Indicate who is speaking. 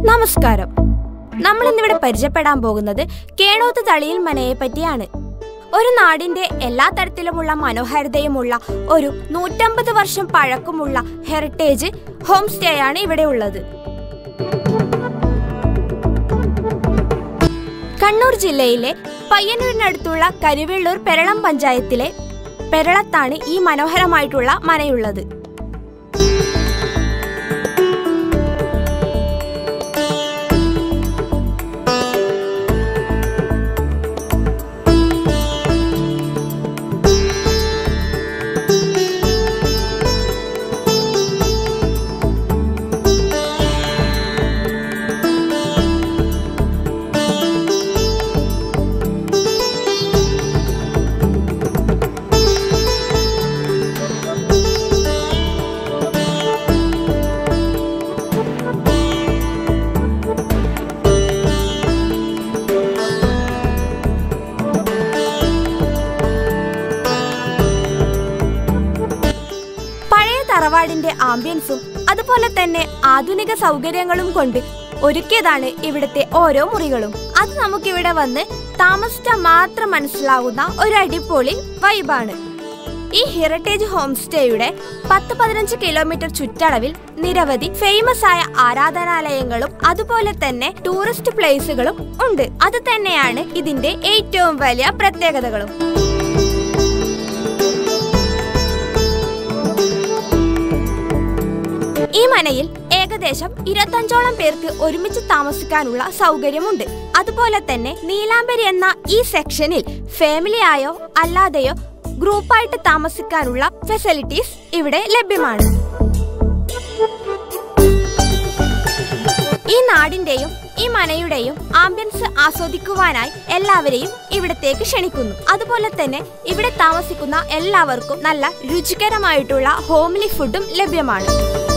Speaker 1: നമസ്കാരം നമ്മൾ ഇന്നിവിടെ പരിചയപ്പെടാൻ പോകുന്നത് കേണോത്ത് തളിയിൽ മനയെ പറ്റിയാണ് ഒരു നാടിന്റെ എല്ലാ തരത്തിലുമുള്ള മനോഹാരിതയുമുള്ള ഒരു നൂറ്റമ്പത് വർഷം പഴക്കമുള്ള ഹെറിറ്റേജ് ഹോം സ്റ്റേ ആണ് ഇവിടെ ഉള്ളത് കണ്ണൂർ ജില്ലയിലെ പയ്യന്നൂരിനടുത്തുള്ള കരുവെള്ളൂർ പെരളം പഞ്ചായത്തിലെ പെരളത്താണ് ഈ മനോഹരമായിട്ടുള്ള മനയുള്ളത് പഴയ തറവാടിന്റെ ആംബിയൻസും അതുപോലെ തന്നെ ആധുനിക സൗകര്യങ്ങളും കൊണ്ട് ഒരുക്കിയതാണ് ഇവിടുത്തെ ഓരോ മുറികളും അത് നമുക്കിവിടെ വന്ന് താമസിച്ചാൽ മാത്രം മനസ്സിലാവുന്ന ഒരു അടിപൊളി വൈബാണ് ഈ ഹെറിറ്റേജ് ഹോം സ്റ്റേയുടെ പത്ത് പതിനഞ്ച് കിലോമീറ്റർ ചുറ്റളവിൽ നിരവധി ഫേമസ് ആയ ആരാധനാലയങ്ങളും അതുപോലെ തന്നെ ടൂറിസ്റ്റ് പ്ലേസുകളും ഉണ്ട് അത് തന്നെയാണ് ഇതിന്റെ ഏറ്റവും വലിയ പ്രത്യേകതകളും ഈ മനയിൽ ഏകദേശം ഇരുപത്തഞ്ചോളം പേർക്ക് ഒരുമിച്ച് താമസിക്കാനുള്ള സൗകര്യമുണ്ട് അതുപോലെ തന്നെ നീലാംബരി എന്ന ഈ സെക്ഷനിൽ ഫാമിലിയായോ അല്ലാതെയോ ഗ്രൂപ്പായിട്ട് താമസിക്കാനുള്ള ഫെസിലിറ്റീസ് ഇവിടെ ലഭ്യമാണ് ഈ നാടിന്റെയും ഈ മനയുടെയും ആംബിയൻസ് ആസ്വദിക്കുവാനായി എല്ലാവരെയും ഇവിടത്തേക്ക് ക്ഷണിക്കുന്നു അതുപോലെ തന്നെ ഇവിടെ താമസിക്കുന്ന എല്ലാവർക്കും നല്ല രുചികരമായിട്ടുള്ള ഹോംലി ഫുഡും ലഭ്യമാണ്